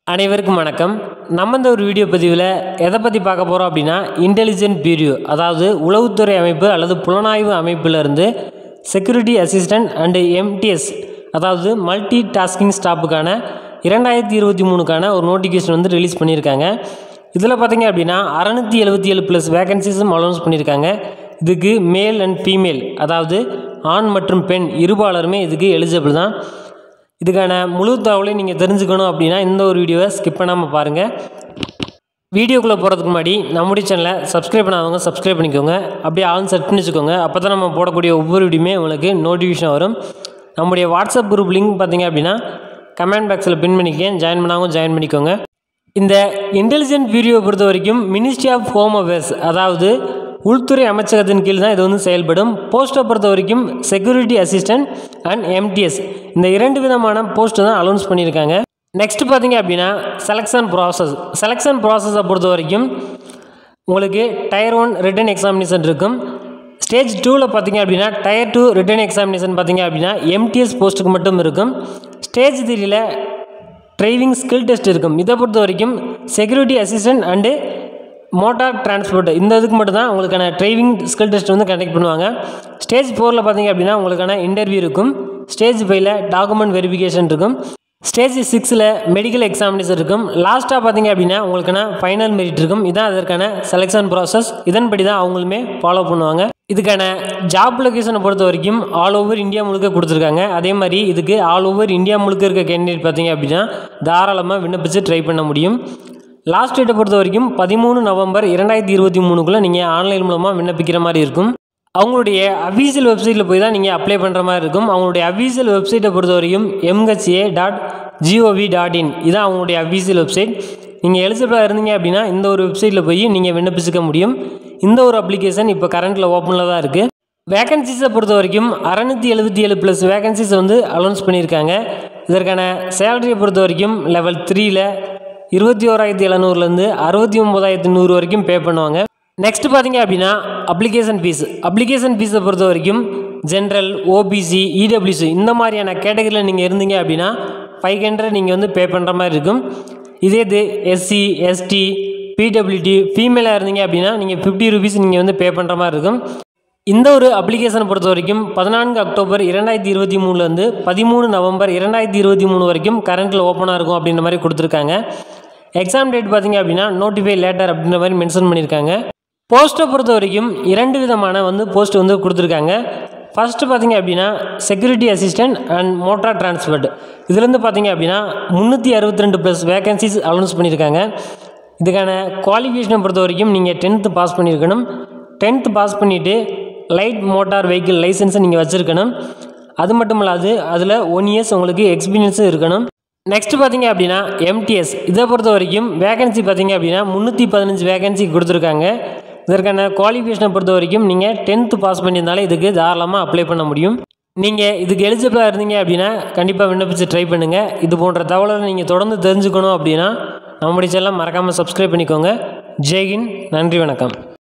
அனைவருக்கும் வணக்கம் நம்ம இந்த ஒரு வீடியோ பதிவில் எதை பற்றி பார்க்க போகிறோம் அப்படின்னா இன்டெலிஜென்ட் பியூரோ அதாவது உளவுத்துறை அமைப்பு அல்லது புலனாய்வு அமைப்பிலிருந்து செக்யூரிட்டி அசிஸ்டன்ட் அண்டு எம்டிஎஸ் அதாவது மல்டி டாஸ்கிங் ஸ்டாஃபுக்கான இரண்டாயிரத்தி இருபத்தி மூணுக்கான ஒரு நோட்டிஃபிகேஷன் வந்து ரிலீஸ் பண்ணியிருக்காங்க இதில் பார்த்தீங்க அப்படின்னா அறநூற்றி எழுபத்தி ஏழு ப்ளஸ் வேகன்சிஸும் அலௌன்ஸ் பண்ணியிருக்காங்க இதுக்கு மேல் அண்ட் ஃபீமேல் அதாவது ஆண் மற்றும் பெண் இருபாலருமே இதுக்கு எலிஜிபிள் தான் இதுக்கான முழு தகவலையும் நீங்கள் தெரிஞ்சுக்கணும் அப்படின்னா இந்த ஒரு வீடியோவை ஸ்கிப் பண்ணாமல் பாருங்கள் வீடியோக்குள்ளே போகிறதுக்கு முன்னாடி நம்முடைய சேனலை சப்ஸ்கிரைப் பண்ணாதவங்க சப்ஸ்கிரைப் பண்ணிக்கோங்க அப்படியே ஆன் செட் பண்ணி வச்சுக்கோங்க அப்போ தான் நம்ம போடக்கூடிய ஒவ்வொரு வீடியோமே உங்களுக்கு நோட்டிஃபிகேஷன் வரும் நம்முடைய வாட்ஸ்அப் குரூப் லிங்க் பார்த்தீங்க அப்படின்னா கமெண்ட் பாக்ஸில் பின் பண்ணிக்கேன் ஜாயின் பண்ணாமல் ஜாயின் பண்ணிக்கோங்க இந்த இன்டெலிஜென்ட் பியூரோவை பொறுத்த வரைக்கும் மினிஸ்ட்ரி ஆஃப் ஹோம் அஃபேர்ஸ் அதாவது உள்துறை அமைச்சகத்தின் கீழ் தான் இது வந்து செயல்படும் போஸ்ட்டை பொறுத்த வரைக்கும் செக்யூரிட்டி அசிஸ்டன்ட் அண்ட் எம்டிஎஸ் இந்த இரண்டு விதமான போஸ்ட்டு தான் அலௌன்ஸ் பண்ணியிருக்காங்க நெக்ஸ்ட் பார்த்தீங்க அப்படின்னா செலெக்ஷன் ப்ராசஸ் செலெக்ஷன் ப்ராசஸை பொறுத்த வரைக்கும் உங்களுக்கு டயர் ஒன் ரிட்டன் எக்ஸாமினேஷன் இருக்கும் ஸ்டேஜ் டூவில் பார்த்தீங்க அப்படின்னா டயர் டூ ரிட்டன் எக்ஸாமினேஷன் பார்த்தீங்க அப்படின்னா எம்டிஎஸ் போஸ்ட்டுக்கு மட்டும் இருக்கும் ஸ்டேஜ் த்ரீயில் டிரைவிங் ஸ்கில் டெஸ்ட் இருக்கும் இதை பொறுத்த வரைக்கும் security assistant and motor transport இந்த இதுக்கு மட்டும் தான் உங்களுக்கான டிரைவிங் ஸ்கில் டெஸ்ட் வந்து கண்டக்ட் பண்ணுவாங்க ஸ்டேஜ் ஃபோரில் பார்த்தீங்க அப்படின்னா உங்களுக்கான இன்டர்வியூ இருக்கும் ஸ்டேஜ் ஃபைவ்ல டாக்குமெண்ட் வெரிஃபிகேஷன் இருக்கும் ஸ்டேஜ் சிக்ஸில் மெடிக்கல் எக்ஸாமினேஷன் இருக்கும் லாஸ்ட்டாக பார்த்தீங்க அப்படின்னா உங்களுக்கான ஃபைனல் மெரிட் இருக்கும் இதான் அதற்கான செலெக்ஷன் ப்ராசஸ் இதன்படி தான் அவங்களுமே ஃபாலோ பண்ணுவாங்க இதுக்கான ஜாப் லொக்கேஷனை பொறுத்த வரைக்கும் ஆல் ஓவர் இந்தியா முழுக்க கொடுத்துருக்காங்க அதே மாதிரி இதுக்கு ஆல் ஓவர் இந்தியா முழுக்க இருக்க கேண்டிடேட் பார்த்தீங்க அப்படின்னா தாராளமாக விண்ணப்பிச்சு ட்ரை பண்ண முடியும் லாஸ்ட் டேட்டை பொறுத்த வரைக்கும் பதிமூணு நவம்பர் இரண்டாயிரத்தி இருபத்தி மூணுக்குள்ளே நீங்கள் ஆன்லைன் மூலமாக விண்ணப்பிக்கிற மாதிரி இருக்கும் அவங்களுடைய அஃபீஷியல் வெப்சைட்டில் போய் தான் நீங்கள் அப்ளை பண்ணுற மாதிரி இருக்கும் அவங்களுடைய அஃபீஷியல் வெப்சைட்டை பொறுத்த வரைக்கும் MHA dot G O V dot in இதான் அவங்களுடைய அஃபீஷியல் வெப்சைட் நீங்கள் எலிஜிபிளாக இருந்தீங்க அப்படின்னா இந்த ஒரு வெப்சைட்டில் போய் நீங்கள் விண்ணப்பிச்சுக்க முடியும் இந்த ஒரு அப்ளிகேஷன் இப்போ கரண்ட்டில் ஓப்பனில் தான் இருக்குது வேகன்சிஸை பொறுத்த வரைக்கும் அறநூற்றி எழுபத்தி ஏழு ப்ளஸ் வேகன்சிஸ் வந்து அலௌன்ஸ் பண்ணியிருக்காங்க இதற்கான சேலரியை பொறுத்த வரைக்கும் லெவல் த்ரீயில் இருபத்தி ஓராயிரத்தி எழுநூறுலேருந்து அறுபத்தி ஒம்பதாயிரத்தி நூறு வரைக்கும் பே பண்ணுவாங்க நெக்ஸ்ட் பார்த்தீங்க அப்படின்னா அப்ளிகேஷன் ஃபீஸ் அப்ளிகேஷன் ஃபீஸை பொறுத்த வரைக்கும் ஜென்ரல் ஓபிசி இடபிள்யூசி இந்த மாதிரியான கேட்டகரியில் நீங்கள் இருந்தீங்க அப்படின்னா ஃபைவ் ஹண்ட்ரட் நீங்கள் வந்து பே பண்ணுற மாதிரி இருக்கும் இதே இது எஸ்சி எஸ்டி பிடபிள்யூடி ஃபீமேலாக இருந்தீங்க அப்படின்னா நீங்கள் ஃபிஃப்டி ருபீஸ் நீங்கள் வந்து பே பண்ணுற மாதிரி இருக்கும் இந்த ஒரு அப்ளிகேஷனை பொறுத்த வரைக்கும் பதினான்கு அக்டோபர் இரண்டாயிரத்தி இருபத்தி மூணுலேருந்து பதிமூணு நவம்பர் இரண்டாயிரத்தி இருபத்தி மூணு வரைக்கும் கரண்ட்டில் ஓப்பனாக இருக்கும் அப்படின்ற மாதிரி கொடுத்துருக்காங்க எக்ஸாம் டேட் பார்த்தீங்க அப்படின்னா நோட்டிஃபை லேட்டர் அப்படின்ற மாதிரி மென்ஷன் பண்ணியிருக்காங்க போஸ்ட்டை பொறுத்த வரைக்கும் இரண்டு விதமான வந்து போஸ்ட் வந்து கொடுத்துருக்காங்க ஃபஸ்ட்டு பார்த்தீங்க அப்படின்னா security assistant and motor transport இதுலேருந்து பார்த்தீங்க அப்படின்னா முந்நூற்றி அறுபத்தி ரெண்டு ப்ளஸ் வேகன்சிஸ் அலௌன்ஸ் பண்ணியிருக்காங்க இதுக்கான குவாலிஃபிகேஷனை பொறுத்த வரைக்கும் நீங்கள் டென்த்து பாஸ் பண்ணியிருக்கணும் டென்த்து பாஸ் பண்ணிவிட்டு லைட் மோட்டார் வெஹிக்கிள் லைசன்ஸை நீங்கள் வச்சுருக்கணும் அது மட்டும் இல்லாது அதில் ஒன் இயர்ஸ் உங்களுக்கு எக்ஸ்பீரியன்ஸும் இருக்கணும் நெக்ஸ்ட் பார்த்தீங்க அப்படின்னா எம்டிஎஸ் இதை பொறுத்த வரைக்கும் வேகன்சி பார்த்தீங்க அப்படின்னா முந்நூற்றி பதினஞ்சு வேகன்சி கொடுத்துருக்காங்க இதற்கான குவாலிஃபிகேஷனை பொறுத்த வரைக்கும் நீங்கள் டென்த்து பாஸ் பண்ணியிருந்தாலே இதுக்கு தாராளமாக அப்ளை பண்ண முடியும் நீங்கள் இதுக்கு எலிஜிபிளாக இருந்தீங்க அப்படின்னா கண்டிப்பாக விண்ணப்பிச்சு ட்ரை பண்ணுங்கள் இது போன்ற தகவலை நீங்கள் தொடர்ந்து தெரிஞ்சுக்கணும் அப்படின்னா நம்முடைய சேனலை மறக்காமல் சப்ஸ்கிரைப் பண்ணிக்கோங்க ஜெய்ஹிந்த் நன்றி வணக்கம்